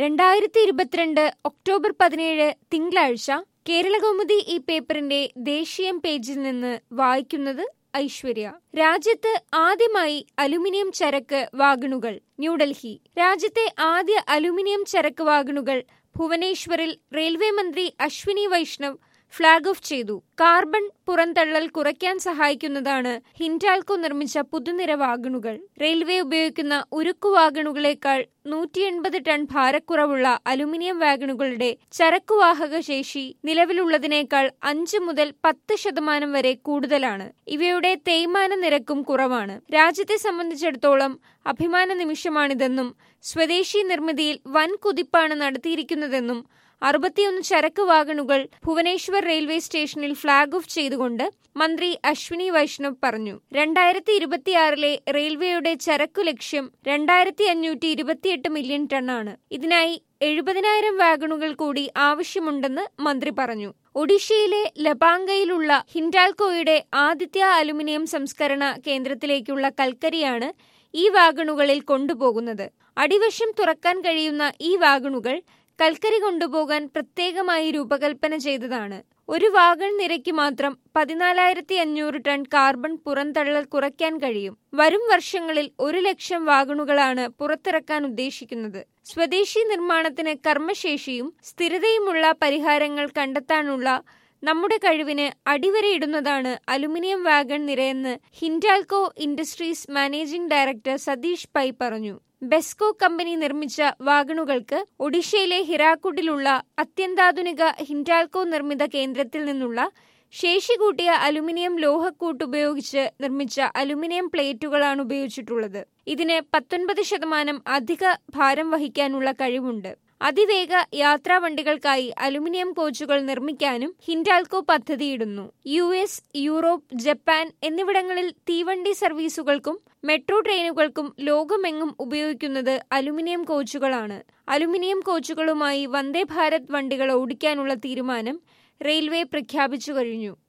രണ്ടായിരത്തി ഇരുപത്തിരണ്ട് ഒക്ടോബർ പതിനേഴ് തിങ്കളാഴ്ച കേരളകൗമുദി ഈ പേപ്പറിന്റെ ദേശീയം പേജിൽ നിന്ന് വായിക്കുന്നത് ഐശ്വര്യ രാജ്യത്ത് ആദ്യമായി അലുമിനിയം ചരക്ക് വാഗണുകൾ ന്യൂഡൽഹി രാജ്യത്തെ ആദ്യ അലുമിനിയം ചരക്ക് വാഗണുകൾ ഭുവനേശ്വറിൽ റെയിൽവേ മന്ത്രി അശ്വിനി വൈഷ്ണവ് ഫ്ളാഗ് ഓഫ് ചെയ്തു കാർബൺ പുറന്തള്ളൽ കുറയ്ക്കാൻ സഹായിക്കുന്നതാണ് ഹിൻഡാൽകോ നിർമ്മിച്ച പുതുനിര വാഗണുകൾ റെയിൽവേ ഉപയോഗിക്കുന്ന ഉരുക്കു വാഗണുകളേക്കാൾ നൂറ്റി എൺപത് ടൺ ഭാരക്കുറവുള്ള അലുമിനിയം വാഗണുകളുടെ ചരക്കുവാഹക ശേഷി നിലവിലുള്ളതിനേക്കാൾ അഞ്ച് മുതൽ പത്ത് ശതമാനം വരെ കൂടുതലാണ് ഇവയുടെ തേയ്മാന നിരക്കും കുറവാണ് രാജ്യത്തെ സംബന്ധിച്ചിടത്തോളം അഭിമാന നിമിഷമാണിതെന്നും സ്വദേശി നിർമ്മിതിയിൽ വൻ കുതിപ്പാണ് നടത്തിയിരിക്കുന്നതെന്നും അറുപത്തിയൊന്ന് ചരക്ക് വാഗണുകൾ ഭുവനേശ്വർ റെയിൽവേ സ്റ്റേഷനിൽ ഫ്ളാഗ് ഓഫ് ചെയ്തുകൊണ്ട് മന്ത്രി അശ്വിനി വൈഷ്ണവ് പറഞ്ഞു രണ്ടായിരത്തി ഇരുപത്തിയാറിലെ റെയിൽവേയുടെ ചരക്കു ലക്ഷ്യം രണ്ടായിരത്തി അഞ്ഞൂറ്റി ഇരുപത്തിയെട്ട് മില്യൺ ടണ്ണാണ് ഇതിനായി എഴുപതിനായിരം വാഗണുകൾ കൂടി ആവശ്യമുണ്ടെന്ന് മന്ത്രി പറഞ്ഞു ഒഡീഷയിലെ ലബാങ്കയിലുള്ള ഹിൻഡാൽകോയുടെ ആദിത്യ അലുമിനിയം സംസ്കരണ കേന്ദ്രത്തിലേക്കുള്ള കൽക്കരിയാണ് ഈ വാഗണുകളിൽ കൊണ്ടുപോകുന്നത് അടിവശം തുറക്കാൻ കഴിയുന്ന ഈ വാഗണുകൾ കൽക്കരി കൊണ്ടുപോകാൻ പ്രത്യേകമായി രൂപകൽപ്പന ചെയ്തതാണ് ഒരു വാഗൺ നിരയ്ക്ക് മാത്രം പതിനാലായിരത്തി അഞ്ഞൂറ് ടൺ കാർബൺ പുറന്തള്ളൽ കുറയ്ക്കാൻ കഴിയും വരും വർഷങ്ങളിൽ ഒരു ലക്ഷം വാഗണുകളാണ് പുറത്തിറക്കാൻ ഉദ്ദേശിക്കുന്നത് സ്വദേശി നിർമ്മാണത്തിന് കർമ്മശേഷിയും സ്ഥിരതയുമുള്ള പരിഹാരങ്ങൾ കണ്ടെത്താനുള്ള നമ്മുടെ കഴിവിന് അടിവരയിടുന്നതാണ് അലുമിനിയം വാഗൺ നിരയെന്ന് Hindalco industries managing director Satish Pai പറഞ്ഞു ബെസ്കോ കമ്പനി നിർമ്മിച്ച വാഗണുകൾക്ക് ഒഡീഷയിലെ ഹിരാക്കുഡിലുള്ള അത്യന്താധുനിക ഹിൻഡാൽകോ നിർമ്മിത കേന്ദ്രത്തിൽ നിന്നുള്ള ശേഷി കൂട്ടിയ അലുമിനിയം ലോഹക്കൂട്ട് ഉപയോഗിച്ച് നിർമ്മിച്ച അലുമിനിയം പ്ലേറ്റുകളാണ് ഉപയോഗിച്ചിട്ടുള്ളത് ഇതിന് പത്തൊൻപത് ശതമാനം അധിക ഭാരം വഹിക്കാനുള്ള കഴിവുണ്ട് അതിവേഗ യാത്രാ വണ്ടികൾക്കായി അലുമിനിയം കോച്ചുകൾ നിർമ്മിക്കാനും ഹിൻഡാൽകോ പദ്ധതിയിടുന്നു യു എസ് യൂറോപ്പ് ജപ്പാൻ എന്നിവിടങ്ങളിൽ തീവണ്ടി സർവീസുകൾക്കും മെട്രോ ട്രെയിനുകൾക്കും ലോകമെങ്ങും ഉപയോഗിക്കുന്നത് അലുമിനിയം കോച്ചുകളാണ് അലുമിനിയം കോച്ചുകളുമായി വന്ദേ ഭാരത് വണ്ടികൾ ഓടിക്കാനുള്ള തീരുമാനം റെയിൽവേ പ്രഖ്യാപിച്ചു കഴിഞ്ഞു